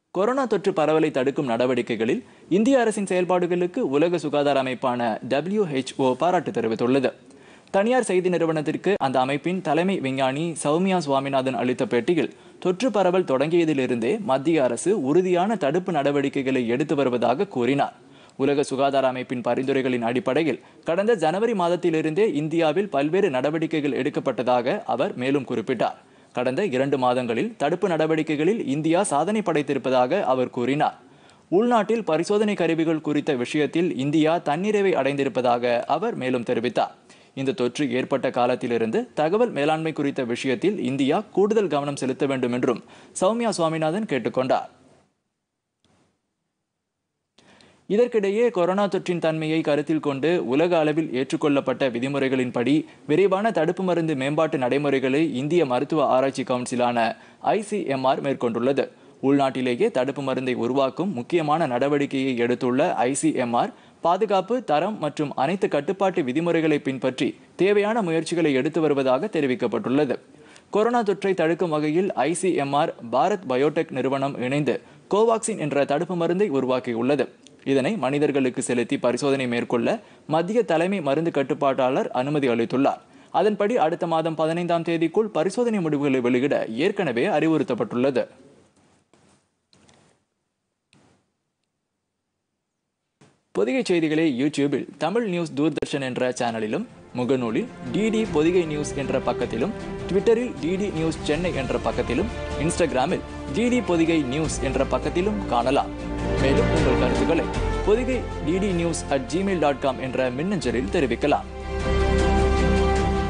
corona தொற்று பரவலை தடுக்கும் நடவடிக்கைகளில் இந்திய அரசின் செயல்பாடுகளுக்கு உலக சுகாதார அமைப்பான WHO பாராட்டு தெரிவித்துள்ளது தனியார் செய்தி நிறுவனத்திற்கு அந்த அமைப்பின் தலைமை விஞ்ஞானி சௌமியா சுவாமிநாதன் அளித்த பேட்டியில் தொற்று பரவல் தொடங்கியதிலிருந்தே மத்திய அரசு உறுதியான தடுப்பு நடவடிக்கைகளை எடுத்து வருவதாக கூறினார் உலக சுகாதார அமைப்பின் பரிந்துரைகளின் அடிப்படையில் கடந்த ஜனவரி மாதத்திலிருந்தே இந்தியாவில் பல்வேறு நடவடிக்கைகள் எடுக்கப்பட்டதாக அவர் மேலும் குறிப்பிட்டார் கடந்த இரண்டு மாதங்களில் தடுப்பு நடவடிக்கைகளில் இந்தியா சாதனை படைத்திருப்பதாக அவர் கூறினார் உள்நாட்டில் பரிசோதனை கருவிகள் குறித்த விஷயத்தில் இந்தியா தன்னிறைவை அடைந்திருப்பதாக அவர் மேலும் தெரிவித்தார் இந்த தொற்று ஏற்பட்ட காலத்திலிருந்து தகவல் மேலாண்மை குறித்த விஷயத்தில் இந்தியா கூடுதல் கவனம் செலுத்த வேண்டும் என்றும் சௌமியா சுவாமிநாதன் கேட்டுக்கொண்டார் இதற்கிடையே கொரோனா தொற்றின் தன்மையை கருத்தில் கொண்டு உலக அளவில் ஏற்றுக்கொள்ளப்பட்ட விதிமுறைகளின்படி விரைவான தடுப்பு மருந்து மேம்பாட்டு நடைமுறைகளை இந்திய மருத்துவ ஆராய்ச்சி கவுன்சிலான ஐசிஎம்ஆர் மேற்கொண்டுள்ளது உள்நாட்டிலேயே தடுப்பு மருந்தை உருவாக்கும் முக்கியமான நடவடிக்கையை எடுத்துள்ள ஐசிஎம்ஆர் பாதுகாப்பு தரம் மற்றும் அனைத்து கட்டுப்பாட்டு விதிமுறைகளை பின்பற்றி தேவையான முயற்சிகளை எடுத்து வருவதாக தெரிவிக்கப்பட்டுள்ளது கொரோனா தொற்றை தடுக்கும் வகையில் ஐசிஎம்ஆர் பாரத் பயோடெக் நிறுவனம் இணைந்து கோவாக்சின் என்ற தடுப்பு மருந்தை உருவாக்கியுள்ளது இதனை மனிதர்களுக்கு செலுத்தி பரிசோதனை மேற்கொள்ள மத்திய தலைமை மருந்து கட்டுப்பாட்டாளர் அனுமதி அளித்துள்ளார் அதன்படி அடுத்த மாதம் பதினைந்தாம் தேதிக்குள் பரிசோதனை முடிவுகளை வெளியிட ஏற்கனவே அறிவுறுத்தப்பட்டுள்ளது பொதிகை செய்திகளை யூடியூபில் தமிழ் நியூஸ் தூர்தர்ஷன் என்ற சேனலிலும் முகநூலில் டிடி பொதிகை நியூஸ் என்ற பக்கத்திலும் ட்விட்டரில் டிடி நியூஸ் சென்னை என்ற பக்கத்திலும் இன்ஸ்டாகிராமில் டிடி பொதிகை நியூஸ் என்ற பக்கத்திலும் காணலாம் மேலும் உங்கள் கருத்துக்களை Pothigai DD news at Gmail dot com என்ற மின்னஞ்சலில் தெரிவிக்கலாம்